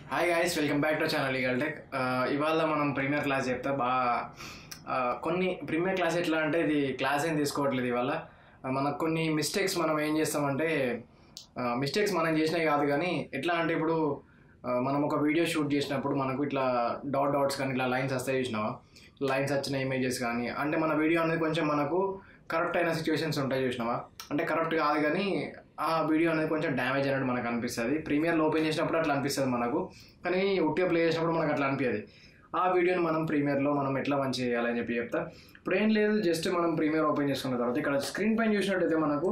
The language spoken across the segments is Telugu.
hi guys welcome back to channel eagle tech ఇవాళ మనం ప్రీమియర్ క్లాస్ చెప్తా బాగా ఆ, కొన్ని ప్రీమియర్ క్లాస్ ఎట్లా అంటే ఇది క్లాస్ ఏం తీసుకోవట్లేదు ఇవాళ ఆ, మనకు కొన్ని మిస్టేక్స్ మనం ఏం చేస్తామంటే మిస్టేక్స్ మనం చేసినవి కాదు కానీ ఎట్లా అంటే ఇప్పుడు ఆ, మనం ఒక వీడియో షూట్ చేసినప్పుడు మనకు ఇట్లా డాట్ డాట్స్ కానీ ఇట్లా లైన్స్ వస్తాయి చూసినావా లైన్స్ వచ్చిన ఇమేజెస్ కానీ అంటే మన వీడియో అనేది కొంచెం మనకు కరెక్ట్ అయిన సిచ్యువేషన్స్ ఉంటాయి చూసినావా అంటే కరెక్ట్ కాదు కానీ ఆ వీడియో అనేది కొంచెం డ్యామేజ్ అయినట్టు మనకు అనిపిస్తుంది ప్రీమియర్లో ఓపెన్ చేసినప్పుడు అట్లా అనిపిస్తుంది మనకు కానీ ఉట్టిగా ప్లే చేసినప్పుడు మనకు అట్లా అనిపించదు ఆ వీడియోని మనం ప్రీమియర్లో మనం ఎట్లా మంచి చేయాలని చెప్పి చెప్తా ఇప్పుడు ఏం లేదు జస్ట్ మనం ప్రీమియర్ ఓపెన్ చేసుకున్న తర్వాత ఇక్కడ స్క్రీన్ పైన చూసినట్టయితే మనకు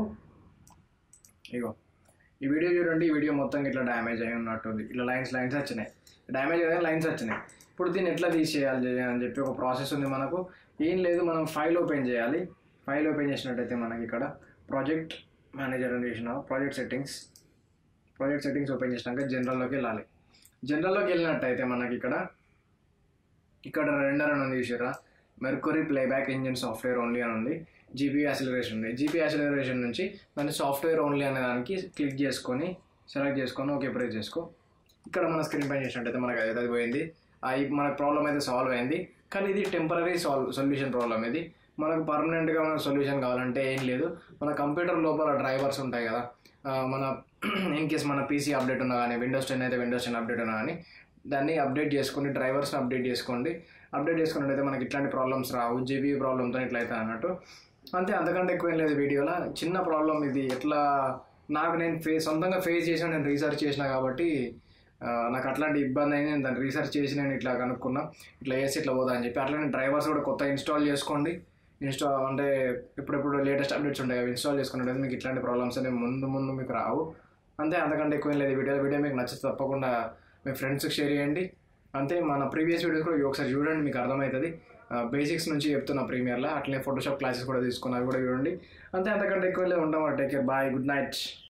ఇగో ఈ వీడియో చూడండి ఈ వీడియో మొత్తం ఇట్లా డ్యామేజ్ అయి ఉన్నట్టుంది ఇట్లా లైన్స్ లైన్స్ వచ్చినాయి డ్యామేజ్ అయితే లైన్స్ వచ్చినాయి ఇప్పుడు దీన్ని ఎట్లా తీసేయాలి అని చెప్పి ఒక ప్రాసెస్ ఉంది మనకు ఏం లేదు మనం ఫైల్ ఓపెన్ చేయాలి ఫైల్ ఓపెన్ చేసినట్టయితే మనకి ఇక్కడ ప్రాజెక్ట్ మేనేజర్ అని చేసిన project settings project settings open చేసినాక జనరల్లోకి వెళ్ళాలి జనరల్లోకి వెళ్ళినట్టయితే మనకి ఇక్కడ ఇక్కడ రెండర్ అని ఉంది చూసారా mercury playback engine software only అని ఉంది జీపీ యాసిలరేషన్ ఉంది జీపీ యాసిలరేషన్ నుంచి దాన్ని సాఫ్ట్వేర్ ఓన్లీ అనే దానికి క్లిక్ చేసుకొని సెలెక్ట్ చేసుకొని ఓకే ప్రెస్ చేసుకో ఇక్కడ మన స్క్రీన్ పైన చేసినట్టయితే మనకు అయితే అది పోయింది ఆ ఈ మన ప్రాబ్లం అయితే సాల్వ్ అయింది కానీ ఇది టెంపరీ సాల్వ్ సొల్యూషన్ ప్రాబ్లం ఇది మనకు పర్మనెంట్గా మన సొల్యూషన్ కావాలంటే ఏం లేదు మన కంప్యూటర్ లోపల డ్రైవర్స్ ఉంటాయి కదా ఆ, మన ఇన్ కేస్ మన పీసీ అప్డేట్ ఉన్నా కానీ విండోస్ టెన్ అయితే విండోస్ టెన్ అప్డేట్ ఉన్నా కానీ దాన్ని అప్డేట్ చేసుకోండి డ్రైవర్స్ని అప్డేట్ చేసుకోండి అప్డేట్ చేసుకున్నట్టయితే మనకి ఇట్లాంటి ప్రాబ్లమ్స్ రావు జీబీ ప్రాబ్లంతో ఇట్లా అవుతాయి అన్నట్టు అంతే అంతకంటే ఎక్కువ ఏం లేదు వీడియోలో చిన్న ప్రాబ్లం ఇది ఎట్లా నాకు నేను ఫేస్ సొంతంగా ఫేస్ చేసిన నేను రీసెర్చ్ చేసిన కాబట్టి ఆ, నాకు అట్లాంటి ఇబ్బంది అయింది నేను దాన్ని రీసెర్చ్ చేసి నేను ఇట్లా కనుక్కున్నా ఇట్లా వేసి ఇట్లా పోదా అని చెప్పి అట్లనే డ్రైవర్స్ కూడా కొత్త ఇన్స్టాల్ చేసుకోండి ఇన్స్టా అంటే ఇప్పుడిప్పుడు లేటెస్ట్ అప్డేట్స్ ఉంటాయి అవి ఇన్స్టాల్ చేసుకున్నట్టు మీకు ఇట్లాంటి ప్రాబ్లమ్స్ అనేవి ముందు ముందు మీకు రావు అంతే అంతకంటే ఎక్కువ ఏం లేదు ఈ వీడియో వీడియో మీకు నచ్చితే తప్పకుండా మీ ఫ్రెండ్స్కి షేర్ చేయండి అంతే మన ప్రీవియస్ వీడియోస్ కూడా ఇవి ఒకసారి చూడండి మీకు అర్థమవుతుంది బేసిక్స్ నుంచి చెప్తున్నా ప్రీమియర్లో అట్లనే ఫోటోషాప్ క్లాసెస్ కూడా తీసుకున్నా అవి కూడా చూడండి అంతే అంతకంటే ఎక్కువ లేదు ఉంటాం take care bye good night